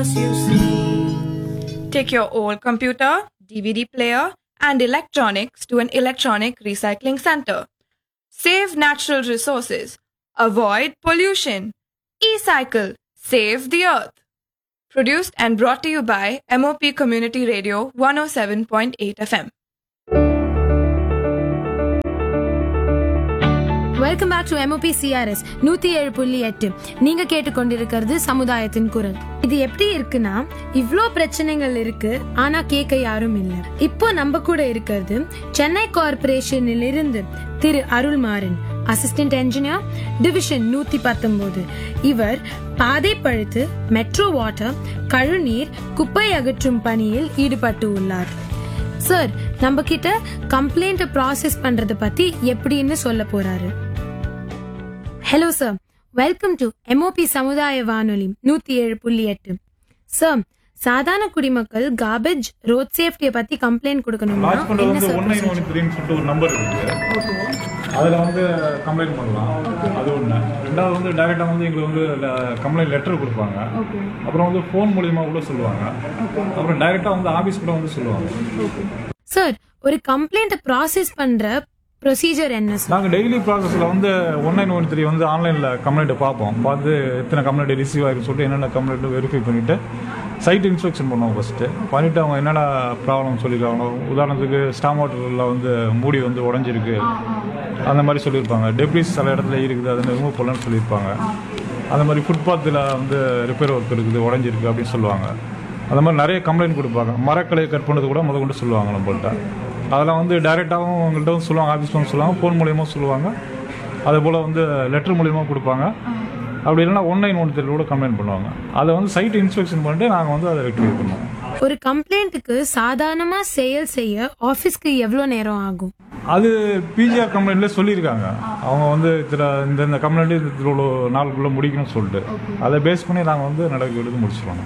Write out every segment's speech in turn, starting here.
you see. Take your old computer, DVD player, and electronics to an electronic recycling center. Save natural resources. Avoid pollution. E-cycle. Save the earth. Produced and brought to you by MOP Community Radio 107.8 FM. Welcome back to MOP CRS நூத்தி ஏழு புள்ளி எட்டு நீங்க கேட்டுக்கொண்டிருக்கிறது சமுதாயத்தின் குரல் இது எப்படி இருக்குன்னா இவ்ளோ பிரச்சனைகள் இருக்கு ஆனா கேட்க யாரும் இல்ல இப்போ நம்ம கூட இருக்கிறது சென்னை கார்பரேஷனில் இருந்து திரு அருள்மாறன் அசிஸ்டன்ட் என்ஜினியர் டிவிஷன் நூத்தி பத்தொன்பது இவர் பாதை பழுத்து மெட்ரோ வாட்டர் கழுநீர் குப்பை அகற்றும் பணியில் ஈடுபட்டு உள்ளார் சார் நம்ம கிட்ட கம்ப்ளைண்ட் ப்ராசஸ் பண்றத பத்தி எப்படின்னு சொல்ல போறாரு hello sir welcome to MOP சமுதாய வானொலி நூத்தி ஏழு புள்ளி எட்டு சார் சாதாரண குடிமக்கள் கார்பேஜ் ரோட் சேஃப்டியை பத்தி கம்ப்ளைண்ட் கொடுக்கணும்னா லான்ச் பண்றது என்ன வந்து சார் ஒன் நைன் ஒன் த்ரீன்னு சொல்லிட்டு ஒரு நம்பர் இருக்கு அதில் வந்து கம்ப்ளைண்ட் பண்ணலாம் அது ஒன்று ரெண்டாவது வந்து டைரெக்டாக வந்து எங்களுக்கு வந்து கம்ப்ளைண்ட் லெட்டர் கொடுப்பாங்க அப்புறம் வந்து ஃபோன் மூலியமாக கூட சொல்லுவாங்க அப்புறம் டைரெக்டாக வந்து ஆஃபீஸ் கூட வந்து சொல்லுவாங்க சார் ஒரு கம்ப்ளைண்ட் ப்ராசஸ் பண்ற ப்ரொசீஜர் என்ன சார் நாங்கள் டெய்லி ப்ராசஸில் வந்து ஒன் நைன் ஒன் த்ரீ வந்து ஆன்லைனில் கம்ப்ளைண்ட் பார்ப்போம் பார்த்து எத்தனை கம்ப்ளைண்ட் ரிசீவ் ஆகிருக்கு சொல்லிட்டு என்னென்ன கம்ப்ளைண்ட் வெரிஃபை பண்ணிவிட்டு சைட் இன்ஸ்பெக்ஷன் பண்ணுவோம் ஃபஸ்ட்டு பண்ணிவிட்டு அவங்க என்னென்ன ப்ராப்ளம் சொல்லியிருக்காங்க உதாரணத்துக்கு ஸ்டாம் வாட்டரில் வந்து மூடி வந்து உடஞ்சிருக்கு அந்த மாதிரி சொல்லியிருப்பாங்க டெப்ரிஸ் சில இடத்துல இருக்குது அதை ரிமூவ் பண்ணலன்னு சொல்லியிருப்பாங்க அந்த மாதிரி ஃபுட்பாத்தில் வந்து ரிப்பேர் ஒர்க் இருக்குது உடஞ்சிருக்கு அப்படின்னு சொல்லுவாங்க அந்த மாதிரி நிறைய கம்ப்ளைண்ட் கொடுப்பாங்க மரக்கலையை கட் பண்ணது கூட முத கொண்டு சொல்லுவாங்க நம்மள்ட்ட அதெல்லாம் வந்து டைரெக்டாகவும் அவங்கள்ட்ட வந்து சொல்லுவாங்க ஆஃபீஸ் வந்து சொல்லுவாங்க ஃபோன் மூலியமாக சொல்லுவாங்க அதே போல் வந்து லெட்டர் மூலியமாக கொடுப்பாங்க அப்படி இல்லைன்னா ஒன் நைன் ஒன் கூட கம்ப்ளைண்ட் பண்ணுவாங்க அதை வந்து சைட் இன்ஸ்பெக்ஷன் பண்ணிட்டு நாங்கள் வந்து அதை ரெக்டிஃபை பண்ணுவோம் ஒரு கம்ப்ளைண்ட்டுக்கு சாதாரணமா செயல் செய்ய ஆபீஸ்க்கு எவ்வளவு நேரம் ஆகும் அது பிஜிஆர் கம்ப்ளைண்ட்லேயே சொல்லியிருக்காங்க அவங்க வந்து இதில் இந்த இந்த கம்ப்ளைண்ட் இவ்வளோ நாளுக்குள்ளே முடிக்கணும்னு சொல்லிட்டு அதை பேஸ் பண்ணி நாங்கள் வந்து நடவடிக்கை எடுத்து முடிச்சிருவோம்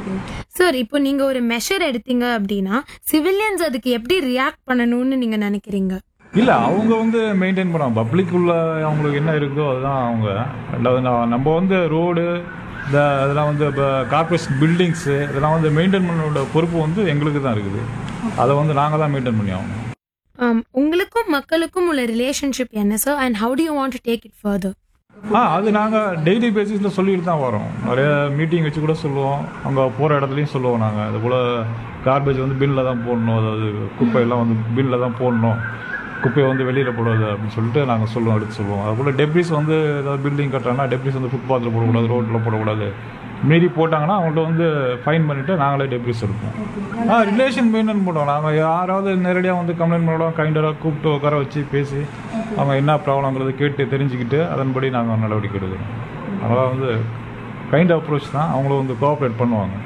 சார் இப்போ நீங்க ஒரு மெஷர் எடுத்தீங்க அப்படின்னா சிவிலியன்ஸ் அதுக்கு எப்படி ரியாக்ட் பண்ணணும்னு நீங்க நினைக்கிறீங்க இல்ல அவங்க வந்து மெயின்டைன் பண்ணுவாங்க பப்ளிக் உள்ள அவங்களுக்கு என்ன இருக்குதோ அதுதான் அவங்க ரெண்டாவது நான் நம்ம வந்து ரோடு இந்த இதெல்லாம் வந்து இப்போ கார்பரேஷன் பில்டிங்ஸு இதெல்லாம் வந்து மெயின்டைன் பண்ணோட பொறுப்பு வந்து எங்களுக்கு தான் இருக்குது அதை வந்து நாங்கள் தான் மெயின்டைன் பண்ணி ஆகணும் Um, உங்களுக்கும் மக்களுக்கும் உள்ள ரிலேஷன்ஷிப் என்ன sir and how do you want to take it further ah அது நாங்கள் டெய்லி பேசிஸில் சொல்லிட்டு தான் வரோம் நிறைய மீட்டிங் வச்சு கூட சொல்லுவோம் அங்கே போகிற இடத்துலையும் சொல்லுவோம் நாங்கள் அது போல் கார்பேஜ் வந்து பில்லில் தான் போடணும் அதாவது குப்பையெல்லாம் வந்து பில்லில் தான் போடணும் குப்பையை வந்து வெளியில் போடாது அப்படின்னு சொல்லிட்டு நாங்கள் சொல்லுவோம் எடுத்து சொல்லுவோம் அது போல் டெப்ரிஸ் வந்து ஏதாவது பில்டிங் கட்டுறாங்கன்னா டெப்ரிஸ் வந்து ஃபுட்பாத்தில் போடக்கூடாது ரோட்டில் போடக்கூடாது மீறி போட்டாங்கன்னா அவங்கள்ட்ட வந்து ஃபைன் பண்ணிவிட்டு நாங்களே டெப்ரிஸ் எடுப்போம் ஆ ரிலேஷன் மெயின்டைன் பண்ணுவோம் நாங்கள் யாராவது நேரடியாக வந்து கம்ப்ளைண்ட் பண்ணுவோம் கைண்டராக கூப்பிட்டு உட்கார வச்சு பேசி அவங்க என்ன ப்ராப்ளங்கிறத கேட்டு தெரிஞ்சுக்கிட்டு அதன்படி நாங்கள் நடவடிக்கை எடுக்கிறோம் அதனால் வந்து கைண்ட் அப்ரோச் தான் அவங்களும் வந்து கோஆப்ரேட் பண்ணுவாங்க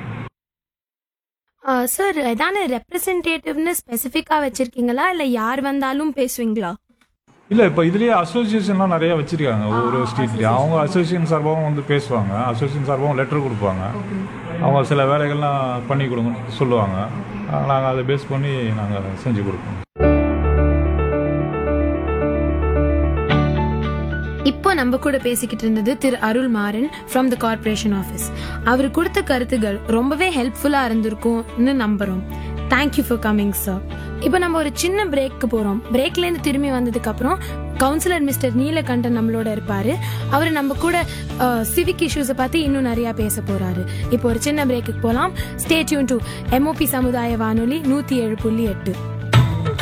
சார் ஏதான ரெப்ரசன்டேட்டிவ்னு ஸ்பெசிஃபிக்கா வச்சிருக்கீங்களா இல்ல யார் வந்தாலும் பேசுவீங்களா இல்லை இப்போ இதுலேயே அசோசியேஷன்லாம் நிறைய வச்சுருக்காங்க ஒவ்வொரு ஸ்ட்ரீட்லேயும் அவங்க அசோசியேஷன் சார்பாகவும் வந்து பேசுவாங்க அசோசியேஷன் சார்பாகவும் லெட்டர் கொடுப்பாங்க அவங்க சில வேலைகள்லாம் பண்ணி கொடுங்க சொல்லுவாங்க நாங்கள் அதை பேஸ் பண்ணி நாங்கள் செஞ்சு கொடுப்போம் இப்போ நம்ம கூட பேசிக்கிட்டு இருந்தது திரு Arul Maran from the corporation office அவர் கொடுத்த கருத்துகள் ரொம்பவே ஹெல்ப்ஃபுல்லா இருந்திருக்கும்னு நம்புறோம் தேங்க்யூ ஃபார் கமிங் சார் இப்போ நம்ம ஒரு சின்ன பிரேக்கு போறோம் பிரேக்ல இருந்து திரும்பி வந்ததுக்கு அப்புறம் கவுன்சிலர் மிஸ்டர் நீலகண்டன் நம்மளோட இருப்பாரு அவர் நம்ம கூட சிவிக் இஷ்யூஸை பத்தி இன்னும் நிறைய பேச போறாரு இப்போ ஒரு சின்ன பிரேக்குக்கு போலாம் ஸ்டே டியூன் டு எம்ஓபி சமுதாய வானொலி நூத்தி ஏழு புள்ளி எட்டு